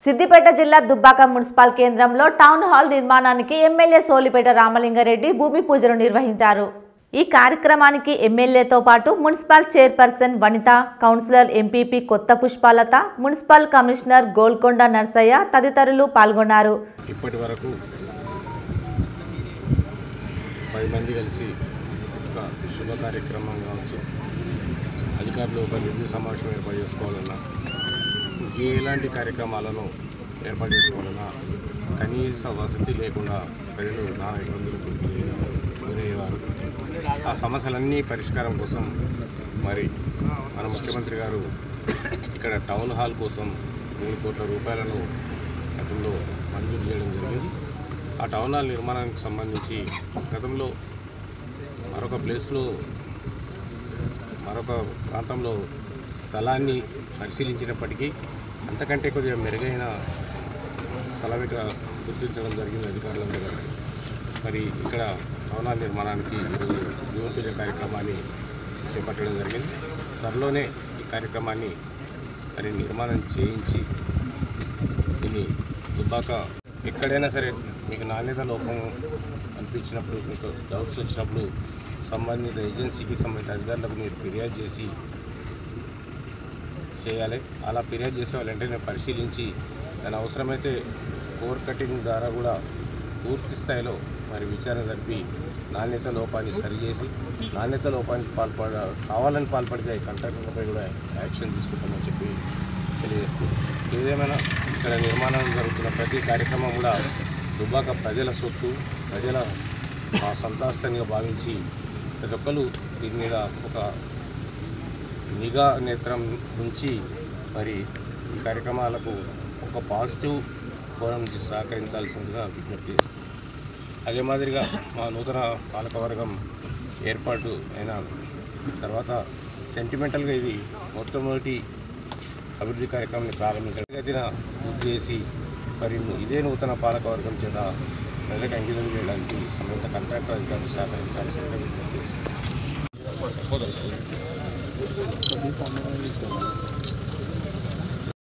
సిద్దిపేట జిల్లా దుబ్బాక మున్సిపల్ కేంద్రంలో town hall నిర్మాణానికి ఎమ్మెల్యే సోలిపేట రామలింగారెడ్డి భూమి పూజలు నిర్వహించారు ఈ కార్యక్రమానికి ఎమ్మెల్యేతో పాటు municipal chairperson Vanitha councillor MPP Kotha Pushpalatha municipal commissioner Golkonda Narsaiah తదితరులు పాల్గొన్నారు ఇప్పటి వరకు పది మంది కలిసి ఒక శుభ కార్యక్రమం కావచ్చు అధికారులు ఒక రివ్యూ సమావేశం ఏర్పాటు చేసుకోవాలన్నా ఎలాంటి కార్యక్రమాలను ఏర్పాటు చేసుకోవాలన్నా కనీస వసతి లేకుండా ప్రజలు నానా ఇబ్బందులకు గురయ్యేవారు గురయ్యేవారు ఆ సమస్యలన్నీ పరిష్కారం కోసం మరి మన ముఖ్యమంత్రి గారు ఇక్కడ టౌన్ హాల్ కోసం మూడు కోట్ల రూపాయలను గతంలో మంజూరు చేయడం జరిగింది ఆ టౌన్ హాల్ నిర్మాణానికి సంబంధించి గతంలో మరొక ప్లేస్లో మరొక ప్రాంతంలో స్థలాన్ని పరిశీలించినప్పటికీ అంతకంటే కొద్దిగా మెరుగైన స్థలం ఇక్కడ గుర్తించడం జరిగింది అధికారులందరూ కలిసి మరి ఇక్కడ టౌన్ హాల్ నిర్మాణానికి ఈరోజు భూమి పూజ కార్యక్రమాన్ని చేపట్టడం జరిగింది త్వరలోనే ఈ కార్యక్రమాన్ని మరి నిర్మాణం చేయించి దీన్ని దుబ్బాక ఎక్కడైనా సరే మీకు నాణ్యత లోపం అనిపించినప్పుడు మీకు డౌట్స్ వచ్చినప్పుడు సంబంధిత ఏజెన్సీకి సంబంధిత అధికారులకు మీరు ఫిర్యాదు చేసి చేయాలి అలా ఫిర్యాదు చేసే వాళ్ళు వెంటనే పరిశీలించి దాని అవసరమైతే కోర్ కటింగ్ ద్వారా కూడా పూర్తి స్థాయిలో మరి విచారణ జరిపి నాణ్యత లోపాన్ని సరిచేసి నాణ్యత లోపానికి పాల్పడ కావాలని పాల్పడితే కాంట్రాక్టర్లపై కూడా యాక్షన్ తీసుకుంటామని చెప్పి తెలియజేస్తూ ఏదేమైనా ఇక్కడ నిర్మాణం జరుగుతున్న ప్రతి కార్యక్రమం కూడా దుబ్బాక ప్రజల సొత్తు ప్రజల ఆ సంతాస్తంగా భావించి ప్రతి ఒక్కరు దీని మీద ఒక నిఘా నేత్రం ఉంచి మరి ఈ కార్యక్రమాలకు ఒక పాజిటివ్ కోణం నుంచి సహకరించాల్సిందిగా విజ్ఞప్తి చేస్తుంది అదే మాదిరిగా మా నూతన పాలకవర్గం ఏర్పాటు అయిన తర్వాత సెంటిమెంటల్గా ఇది మొట్టమొదటి అభివృద్ధి కార్యక్రమాన్ని ప్రారంభించడం గతిన పూర్తి చేసి మరి ఇదే నూతన పాలకవర్గం చేత ప్రజలకు అంకితం చేయడానికి సంబంధిత కాంట్రాక్టర్ అధికారులు సహకరించాల్సిందిగా విజ్ఞప్తి చేస్తుంది